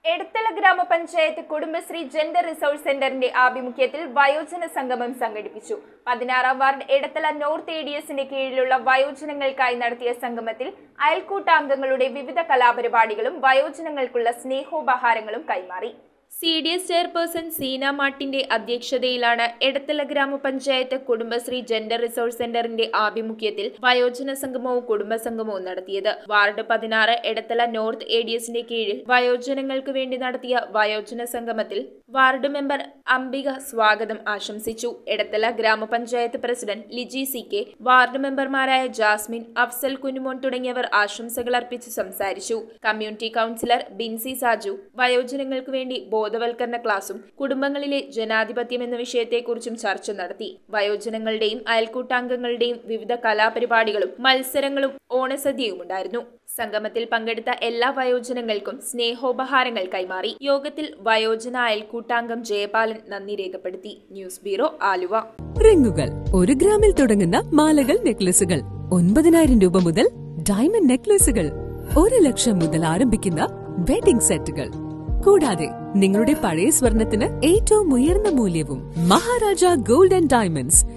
എടത്തല ഗ്രാമപഞ്ചായത്ത് Kudumbashree gender resource സെന്ററിന്റെ ആഭിമുഖ്യത്തിൽ വയോജന സംഗമം സംഘടിപ്പിച്ചു പതിനാറാം ward Edathala north A D എസിന്റെ കീഴിലുള്ള വയോജനങ്ങൾക്കായി നടത്തിയ സംഗമത്തിൽ അയൽക്കൂട്ടാംഗങ്ങളുടെ വിവിധ കലാപരിപാടികളും വയോജനങ്ങൾക്കുള്ള സ്നേഹോപഹാരങ്ങളും കൈമാറി C D S chairperson Seena മാട്ടിന്റെ അധ്യക്ഷതയിലാണ് എടത്തല ഗ്രാമപഞ്ചായത്ത് കുടുംബശ്രീ ജെൻഡർ റിസോഴ്സ് സെന്ററിന്റെ ആഭിമുഖ്യത്തിൽ വയോജന സംഗമവും കുടുംബസംഗമവും നടത്തിയത് വാർഡ് പതിനാറ് എടത്തല നോർത്ത് എ ഡി എസിന്റെ കീഴിൽ വയോജനങ്ങൾക്ക് വേണ്ടി നടത്തിയ വയോജന സംഗമത്തിൽ വാർഡ് മെമ്പർ അംബിക സ്വാഗതം ആശംസിച്ചു എടത്തല ഗ്രാമപഞ്ചായത്ത് president Liji C K ward മെമ്പർമാരായ ജാസ്മിൻ അഫ്സൽ കുനുമോൻ തുടങ്ങിയവർ ആശംസകൾ അർപ്പിച്ച് സംസാരിച്ചു കമ്മ്യൂണിറ്റി കൗൺസിലർ ബിൻസി സാജു വയോജനങ്ങൾക്ക് വേണ്ടി ബോധവൽക്കരണ ക്ലാസും കുടുംബങ്ങളിലെ ജനാധിപത്യം എന്ന വിഷയത്തെക്കുറിച്ചും ചർച്ച നടത്തി വയോജനങ്ങളുടെയും അയൽക്കൂട്ടാംഗങ്ങളുടെയും വിവിധ കലാപരിപാടികളും മത്സരങ്ങളും ഓണസദ്യയും ഉണ്ടായിരുന്നു സംഗമത്തിൽ പങ്കെടുത്ത എല്ലാ വയോജനങ്ങൾക്കും സ്നേഹോപഹാരങ്ങൾ കൈമാറി യോഗത്തിൽ വയോജന അയൽക്കൂട്ടാംഗം ജയപാലൻ നന്ദി രേഖപ്പെടുത്തി ന്യൂസ് ബ്യൂറോ ആലുവ റിങ്ങുകൾ ഒരു ഗ്രാമിൽ തുടങ്ങുന്ന മാലകൾ നെക്ലസുകൾ ഒൻപതിനായിരം രൂപ മുതൽ ഡയമണ്ട് നെക്ലസുകൾ ഒരു ലക്ഷം മുതൽ ആരംഭിക്കുന്ന വെഡിംഗ് സെറ്റുകൾ കൂടാതെ നിങ്ങളുടെ പഴയ സ്വർണത്തിന് ഏറ്റവും ഉയർന്ന മൂല്യവും മഹാരാജ ഗോൾഡ് ആൻഡ് ഡയമണ്ട്സ്